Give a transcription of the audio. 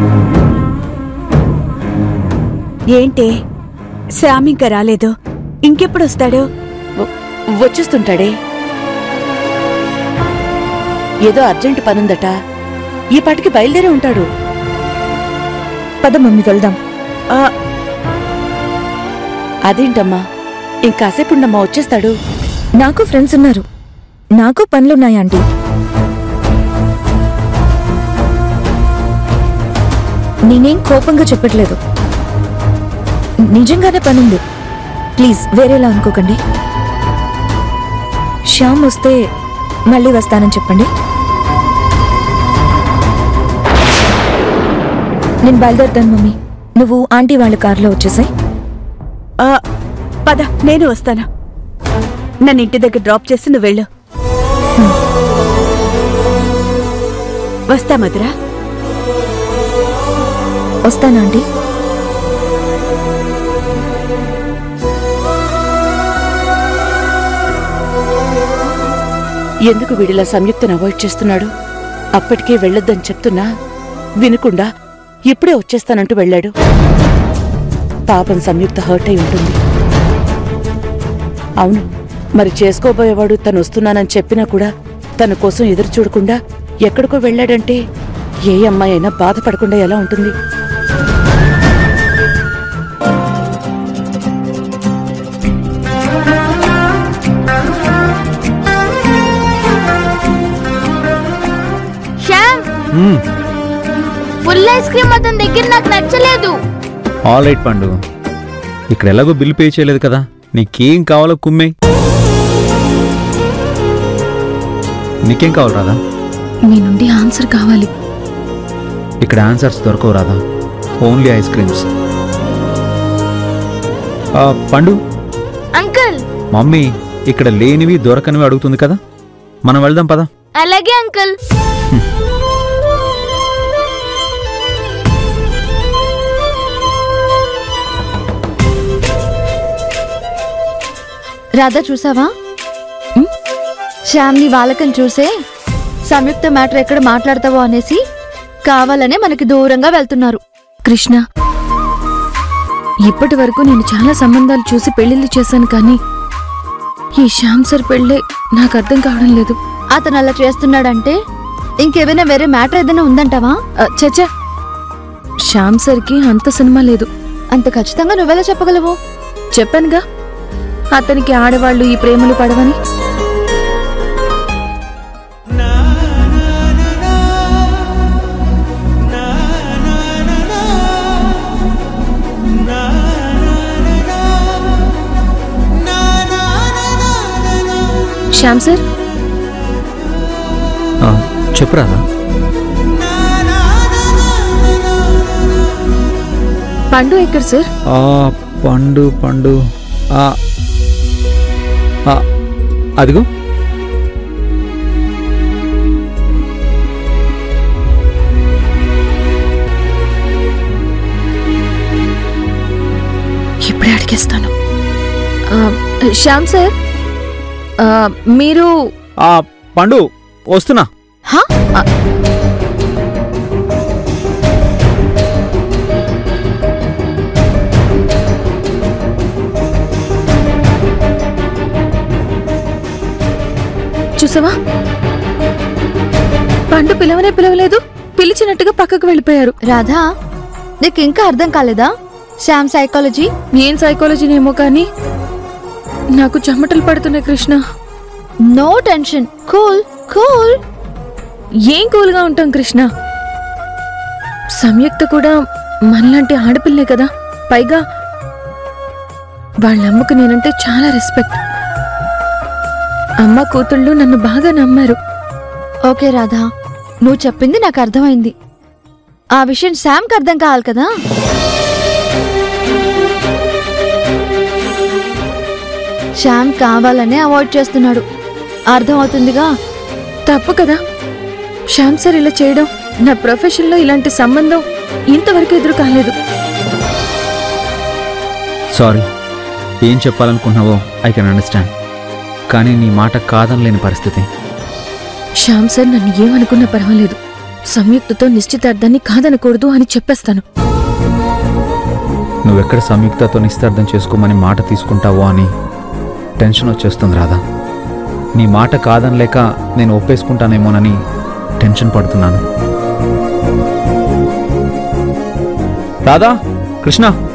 ఏంటే శ్యామ్ ఇంకా రాలేదు ఇంకెప్పుడు వస్తాడు వ- వచ్చేస్తుంటాడే ఏదో అర్జెంట్ పనుందట ఈ పాటికి బయలుదేరి ఉంటాడు పద మమ్మీ వెళ్దాం ఆ, అదేంటమ్మా ఇంకాసేపు ఉండమ్మా వచ్చేస్తాడు నాకు ఫ్రెండ్స్ ఉన్నారు నాకు పనులున్నాయి ఆంటీ నేనేం కోపంగా చెప్పట్లేదు నిజంగానే పనుంది ప్లీజ్ వేరేలా అనుకోకండి శ్యామ్ వస్తే మళ్ళీ వస్తానని చెప్పండి నేను బయలుదేరుతాను మమ్మీ నువ్వు ఆంటీ వాళ్ళ కారులో వచ్చేసాయి ఆ, పద నేను వస్తాను నన్ను ఇంటి దగ్గర డ్రాప్ చేసి నువ్వు వెళ్ళు వస్తా మధురా వస్తానా ఆంటీ ఎందుకు వీడిలా సంయుక్తను అవాయిడ్ చేస్తున్నాడు అప్పటికే వెళ్ళొద్దని చెప్తున్నా వినకుండా ఇప్పుడే వచ్చేస్తానంటూ వెళ్ళాడు పాపం సంయుక్త హర్ట్ అయి ఉంటుంది అవును మరి చేసుకోబోయేవాడు తను వస్తున్నానని చెప్పినా కూడా తన కోసం ఎదురు చూడకుండా ఎక్కడికో వెళ్ళాడంటే ఏ అమ్మాయి అయినా బాధపడకుండా ఎలా ఉంటుంది శ్యామ్ ఫుల్ ఐస్ క్రీమ్ అతని దగ్గర నాకు నచ్చలేదు ఆల్ రైట్ పండు ఇక్కడ ఎలాగో బిల్ పే చేయలేదు కదా నీకేం కావాలో కుమ్మే నీకేం కావాలి రాదా మీ నుండి ఆన్సర్ కావాలి ఇక్కడ ఆన్సర్స్ దొరకవు రాదా ఓన్లీ ఐస్ క్రీమ్స్ ఆ, పండు అంకుల్ మమ్మీ ఇక్కడ లేనివి దొరకనివి అడుగుతుంది కదా మనం వెళ్దాం పదా అలాగే అంకుల్ రాధా చూసావా శ్యామ్ని వాళ్ళకని చూసే సంయుక్త మ్యాటర్ ఎక్కడ మాట్లాడతావో అనేసి కావాలనే మనకి దూరంగా వెళ్తున్నారు కృష్ణ ఇప్పటి వరకు నేను చాలా సంబంధాలు చూసి పెళ్లిళ్ళు చేశాను కానీ ఈ శ్యామ్ సార్ పెళ్ళే నాకు అర్థం కావడం లేదు అతను అలా చేస్తున్నాడంటే ఇంకేమైనా వేరే మ్యాటర్ ఏదైనా ఉందంటావా ఆ, చచ్చా శ్యామ్ సార్కి అంత సినిమా లేదు అంత ఖచ్చితంగా నువ్వెలా చెప్పగలవు చెప్పానుగా అతనికి ఆడవాళ్ళు ఈ ప్రేమలు పడవని శ్యామ్ సార్ ఆ, చెప్పు రాదా పండు ఎక్కడ సార్ ఆ, పండు పండు ఆ, ఆ, అదిగో ఇప్పుడే అడిగేస్తాను ఆ, శ్యామ్ సార్ ఆ, మీరు ఆ పండు వస్తున్నా హా? ఆ, చూసావా పండు పిలవనే పిలవలేదు పిలిచినట్టుగా పక్కకు వెళ్ళిపోయారు రాధా నీకు ఇంకా అర్థం కాలేదా శ్యామ్ సైకాలజీ ఏం సైకాలజీనేమో కానీ నాకు చెమటలు పడుతున్నాయి Krishna no tension cool cool ఏం కూల్గా ఉంటాం కృష్ణ సంయుక్త కూడా మనలాంటి ఆడపిల్లే కదా పైగా వాళ్ళ అమ్మకు నేనంటే చాలా రెస్పెక్ట్ అమ్మ కూతుళ్ళు నన్ను బాగా నమ్మారు ఓకే రాధా నువ్వు చెప్పింది నాకు అర్థమైంది ఆ విషయం శామ్కి అర్థం కావాలి కదా శ్యామ్ కావాలనే అవాయిడ్ చేస్తున్నాడు అర్థమవుతుందిగా తప్పు కదా శ్యామ్ సార్ ఇలా చేయడం నా ప్రొఫెషన్లో ఇలాంటి సంబంధం ఇంతవరకు ఎదురు కాలేదు సారీ ఏం చెప్పాలనుకున్నావో ఐ కెన్ అండర్స్టాండ్ కానీ నీ మాట కాదనలేని పరిస్థితి శ్యామ్ సార్ నన్ను ఏమనుకున్నా పర్వాలేదు సంయుక్తతో నిశ్చితార్థాన్ని కాదనకూడదు అని చెప్పేస్తాను నువ్వెక్కడ సంయుక్తతో నిస్తార్థం చేసుకోమని మాట తీసుకుంటావో అని టెన్షన్ వచ్చేస్తుంది రాధా నీ మాట కాదనలేక నేను ఒప్పేసుకుంటానేమోనని టెన్షన్ పడుతున్నాను రాధా కృష్ణ